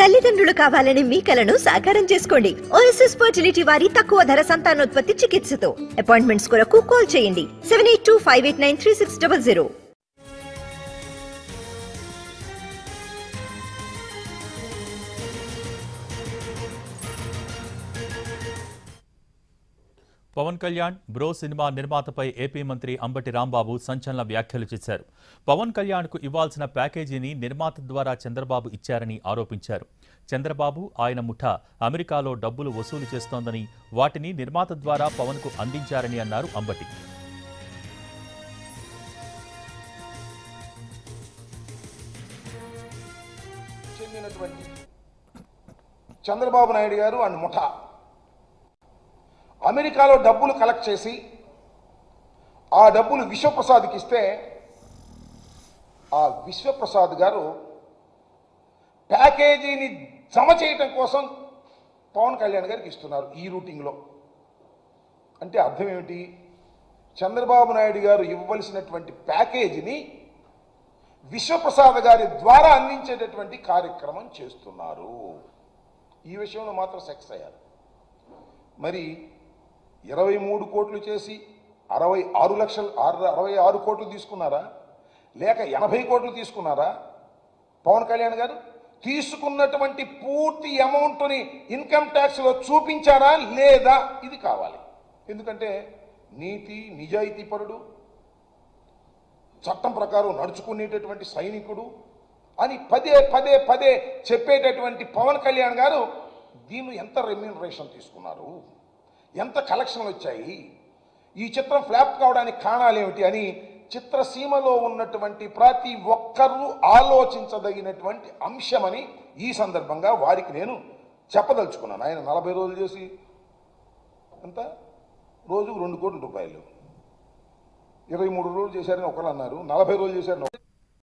తల్లిదండ్రులు కావాలని మీ కలను సాకారం చేసుకోండి ఓఎస్ఎస్ ఫర్టిలిటీ వారి తక్కువ ధర సంతానోత్పత్తి చికిత్సతో అపాయింట్మెంట్స్ కొరకు కాల్ చేయండి seven eight two five eight nine three six double zero Pawan Kalyan bro సినిమా నిర్మాతపై ఏపీ మంత్రి అంబటి రాంబాబు సంచలన వ్యాఖ్యలు చేశారు పవన్ కళ్యాణ్కు ఇవ్వాల్సిన ప్యాకేజీని నిర్మాత ద్వారా చంద్రబాబు ఇచ్చారని ఆరోపించారు చంద్రబాబు ఆయన ముఠ అమెరికాలో డబ్బులు వసూలు చేస్తోందని వాటిని నిర్మాత ద్వారా పవన్కు అందించారని అన్నారు అంబటి చెందినటువంటి చంద్రబాబు నాయుడు గారు అండ్ ముఠా అమెరికాలో డబ్బులు కలెక్ట్ చేసి ఆ డబ్బులు విశ్వప్రసాద్కి ఇస్తే ఆ విశ్వప్రసాద్ గారు ప్యాకేజీని జమ చేయటం కోసం పవన్ కళ్యాణ్ గారికి ఇస్తున్నారు ఈ రూటింగ్లో అంటే అర్థం ఏమిటి చంద్రబాబు నాయుడు గారు ఇవ్వవలసినటువంటి ప్యాకేజీని విశ్వప్రసాద్ గారి ద్వారా అందించేటటువంటి కార్యక్రమం చేస్తున్నారు ఈ విషయంలో మాత్రం సెక్స్ అయ్యారు మరి ఇరవై మూడు కోట్లు చేసి అరవై ఆరు లక్షలు ఆరు అరవై ఆరు కోట్లు తీసుకున్నారా లేక ఎనభై కోట్లు తీసుకున్నారా పవన్ కళ్యాణ్ గారు తీసుకున్నటువంటి పూర్తి అమౌంట్ని ఇన్కమ్ ట్యాక్స్లో చూపించారా లేదా ఇది కావాలి ఎందుకంటే నీతి నిజాయితీ పరుడు చట్టం ప్రకారం నడుచుకునేటటువంటి సైనికుడు అని పదే పదే పదే చెప్పేటటువంటి పవన్ కళ్యాణ్ గారు దీన్ని ఎంత రెమ్యూనరేషన్ తీసుకున్నారు ఎంత కలెక్షన్లు వచ్చాయి ఈ చిత్రం ఫ్లాప్ కావడానికి కారణాలు ఏమిటి అని చిత్రసీమలో ఉన్నటువంటి ప్రతి ఒక్కరూ ఆలోచించదగినటువంటి అంశమని ఈ సందర్భంగా వారికి నేను చెప్పదలుచుకున్నాను ఆయన నలభై రోజులు చేసి ఎంత రోజుకు రెండు కోట్ల రూపాయలు ఇరవై మూడు రోజులు చేశారని ఒకరు అన్నారు నలభై రోజులు చేశారని ఒకరు